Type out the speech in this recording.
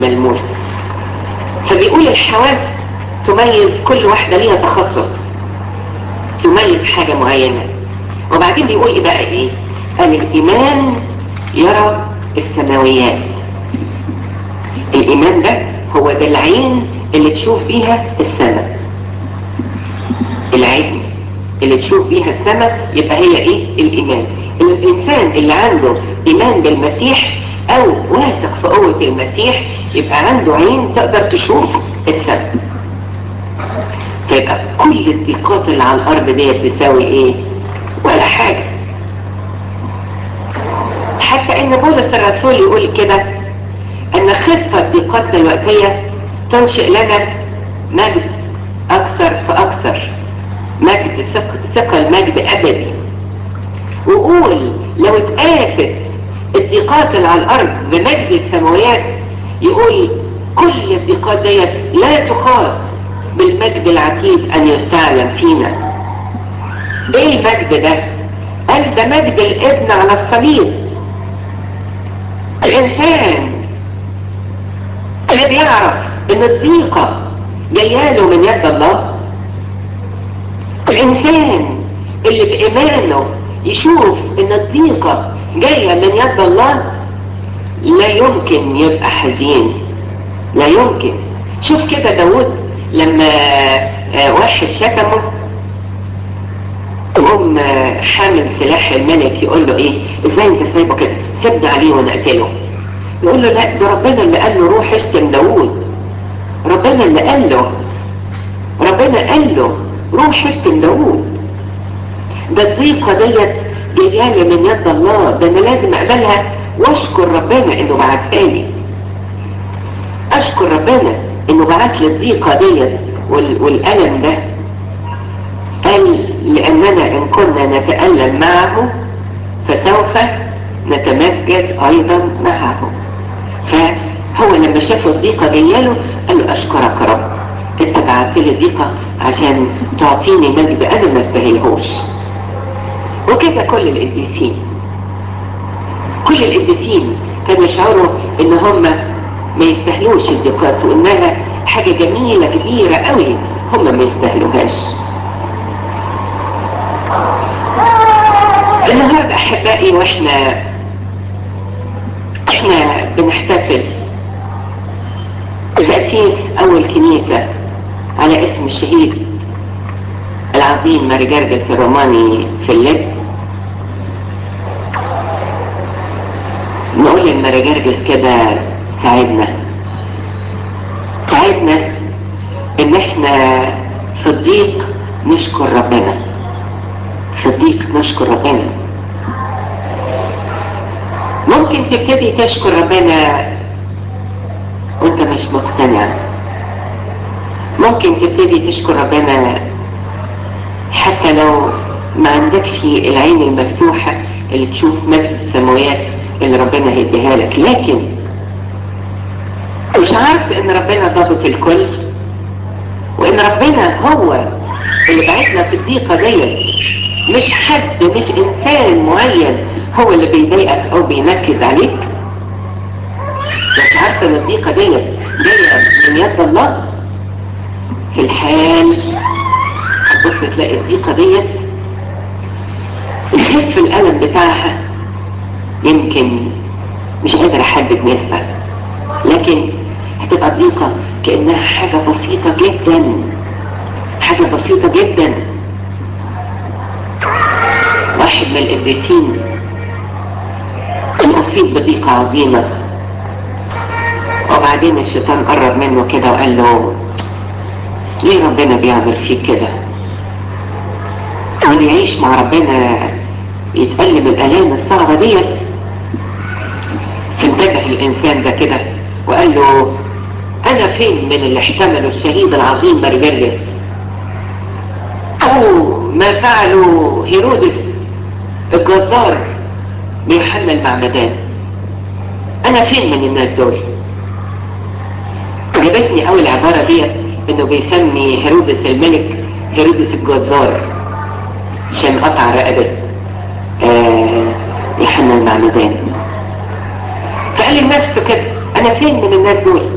ملموس فبيقول الحواس تميز كل واحدة ليها تخصص تميز حاجة معينة وبعدين بيقول ايه بقى ايه قال الايمان يرى السماويات الايمان ده هو ده العين اللي تشوف بيها السماء العين اللي تشوف بيها السماء يبقى هي ايه الايمان الانسان اللي عنده ايمان بالمسيح او واثق في قوة المسيح يبقى عنده عين تقدر تشوف السماء فيبقى كل الضيقات اللي على الارض ديت تساوي ايه ولا حاجة حتى ان بولس الرسول يقول كده ان خفة ضيقاتنا الوقتية تنشئ لنا مجد اكثر فاكثر مجد ثقل مجد ابدي وقول لو اتقاست الضيقات اللي على الارض بمجد السماويات يقول كل الضيقات ديت لا تقاس بالمجد العتيد ان يستعلم فينا ايه المجد ده قال ده مجد الابن على الصليب الانسان اللي بيعرف ان الضيقة جاياله من يد الله الانسان اللي بايمانه يشوف ان الضيقة جاية من يد الله لا يمكن يبقى حزين لا يمكن شوف كده داود لما واحد شتمه تقوم حامل سلاح الملك يقول له ايه ازاي انت سايبه كده سد عليه ونقتله يقول له لا ده ربنا اللي قال له روح اشتم داوود ربنا اللي قال له ربنا قال له روح اشتم داوود ده الضيقة ديت جايالي من يد الله ده انا لازم اقبلها واشكر ربنا انه بعتها لي اشكر ربنا انه بعت لي الضيقة ديت والالم ده قال لاننا ان كنا نتألم معه فسوف نتمجد ايضا معه فهو لما شاف الضيقة جاياله قال له اشكرك يا رب انت بعت لي الضيقة عشان تعطيني مجد انا ما استاهلهوش وكذا كل القديسين كل القديسين كانوا يشعروا ان هم ما يستاهلوش الضيقات وانها حاجة جميلة كبيرة قوي هم ما يستاهلوهاش النهاردة احبائي واحنا احنا بنحتفل بتأسيس اول كنيسة على اسم الشهيد العظيم ماري جرجس الروماني في اللب نقول لماري جرجس كده ساعدنا ساعدنا ان احنا في الضيق نشكر ربنا في الضيق نشكر ربنا ممكن تبتدي تشكر ربنا وانت مش مقتنع ممكن تبتدي تشكر ربنا حتى لو ما عندكش العين المفتوحة اللي تشوف مجد السماوات اللي ربنا هيديها لك لكن مش عارف ان ربنا ضابط الكل وان ربنا هو اللي بعتنا في الضيقة ديت مش حد مش انسان معين هو اللي بيضايقك او بينكد عليك مش عارفة ان الضيقة ديت جاية من يد الله في الحال هتبص تلاقي الضيقة ديت يخف الألم بتاعها يمكن مش قادر أحدد نسبة لكن هتبقى الضيقة كأنها حاجة بسيطة جدا حاجة بسيطة جدا واحد من القديسين أصيب بضيقة عظيمة وبعدين الشيطان قرب منه كده وقال له ليه ربنا بيعمل فيك كده واللي يعيش مع ربنا يتألم الآلام الصعبة ديت فانتبه الإنسان ده كده وقال له أنا فين من اللي احتملوا الشهيد العظيم مرجلس أو ما فعله هيرودس الجزار بيوحنا المعمدان أنا فين من الناس دول عجبتني أول العبارة ديت إنه بيسمي هيرودس الملك هيرودس الجزار عشان قطع رقبة آه يوحنا المعمدان فقال لنفسه كده انا فين من الناس دول